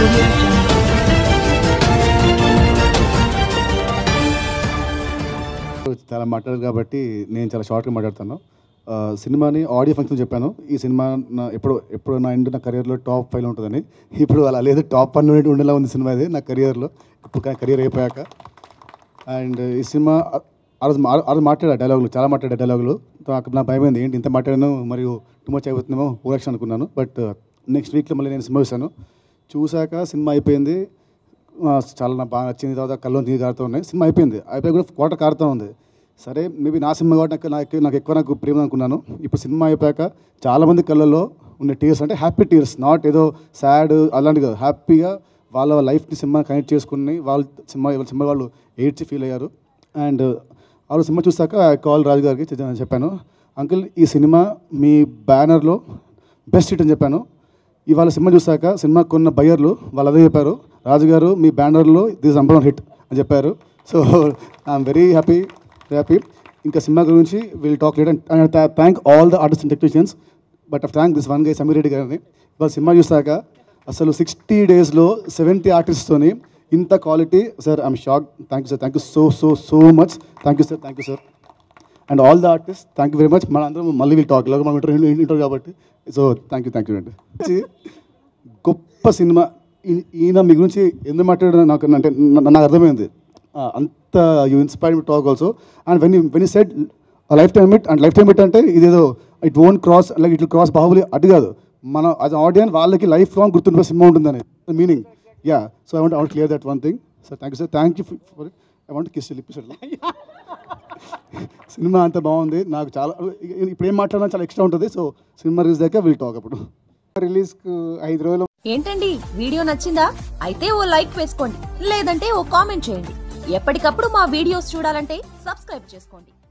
audio jungle. చాలా మాట్లాడారు కాబట్టి నేను చాలా షార్ట్గా మాట్లాడతాను ఆ, సినిమాని ఆడియో ఫంక్షన్ చెప్పాను ఈ సినిమా నా ఎప్పుడు ఎప్పుడు నా ఎండ్ నా కెరియర్లో టాప్ ఫైవ్లో ఉంటుందని ఇప్పుడు అలా లేదు టాప్ వన్ ఉండేలా ఉంది సినిమా ఇది నా కెరియర్లో ఇప్పుడు కెరియర్ అయిపోయాక అండ్ ఈ సినిమా ఆ- ఆ రోజు మా- ఆ రోజు మాట్లాడా డైలాగులు చాలా మాట్లాడా డైలాగులు నాకు నా భయం అయింది ఏంటి ఇంత మాట్లాడాను మరియు టూ మచ్ అయిపోతుందేమో ఓరక్షన్ అనుకున్నాను బట్ నెక్స్ట్ వీక్లో మళ్ళీ నేను సినిమా చూశాను చూశాక సినిమా అయిపోయింది ఆ, చాలా నాకు బాగా నచ్చింది తర్వాత కళ్ళు నీరు కారుతూ ఉన్నాయి సినిమా అయిపోయింది అయిపోయి కూడా క్వార్టర్ కారుతూ ఉంది సరే మేబీ నా సినిమా కాబట్టి నాకు నాకు నాకు ఎక్కువ నాకు ప్రేమ అనుకున్నాను ఇప్పుడు సినిమా అయిపోయాక చాలామంది కళ్ళల్లో ఉన్న టీయర్స్ అంటే హ్యాపీ టీయర్స్ నాట్ ఏదో సాడ్ అలాంటి కాదు హ్యాపీగా వాళ్ళ లైఫ్ని సినిమా కనెక్ట్ చేసుకుని వాళ్ళ సినిమా వాళ్ళ సినిమా వాళ్ళు ఏడ్చి ఫీల్ అయ్యారు అండ్ ఆ రోజు సినిమా చూసాక కాల్ రాజు గారికి చె- చెప్పాను అంకుల్ ఈ సినిమా మీ బ్యానర్లో బెస్ట్ హిట్ అని చెప్పాను ఇవాళ సినిమా చూసాక సినిమా కొన్న బయ్యర్లు వాళ్ళు అదే చెప్పారు రాజుగారు మీ బ్యానర్లో దిస్ నంబర్ వన్ హిట్ అని చెప్పారు so I'm very happy happy ఇంకా సినిమా గురించి will talk late and thank all the artist and technicians but of thank this one guy Sameer Reddy గారిని ఇవాళ సినిమా చూసాక అసలు సిక్స్టీ డేస్లో సెవెంటీ ఆర్టిస్ట్తోని ఇంత quality sir I'm shock thank you sir thank you so so so much thank you sir thank you sir and all the artist thank you very much మన అందరం మళ్ళీ వీళ్ళు టాక్ ఇలాగ మనం ఇంటర్ ఇంటర్ కాబట్టి so thank you thank you అండి గొప్ప cinema ఈ- ఈయన మీ గురించి ఎందుకు మాట్లాడారు నాకు అంటే నా- నాకు అర్థమైంది ఆ, అంత you inspire me talk also and when when you said life time it and life time it అంటే ఇదేదో it own cross like it cross Baahubali అటు కాదు మనం యాజ్ ఆడియన్స్ వాళ్ళకి లైఫ్ లాంగ్ గుర్తుండిపోయే సినిమా ఉంటుందని meaning yeah so I want I want clear that one thing so thank you sir thank you for I want kiss లిప్పిసెడ్ cinema అంత బాగుంది నాకు చాలా ఇప్పుడు ఏం మాట్లాడినా చాలా ఎక్స్ట్రా ఉంటుంది సో సినిమా రిలీజ్ దాకా విల్ టాక్ అప్పుడు రిలీజ్కు ఐదు రోజులు ఏంటండి వీడియో నచ్చిందా అయితే ఓ లైక్ వేసుకోండి లేదంటే ఓ కామెంట్ చేయండి ఎప్పటికప్పుడు మా వీడియోస్ చూడాలంటే సబ్స్క్రైబ్ చేసుకోండి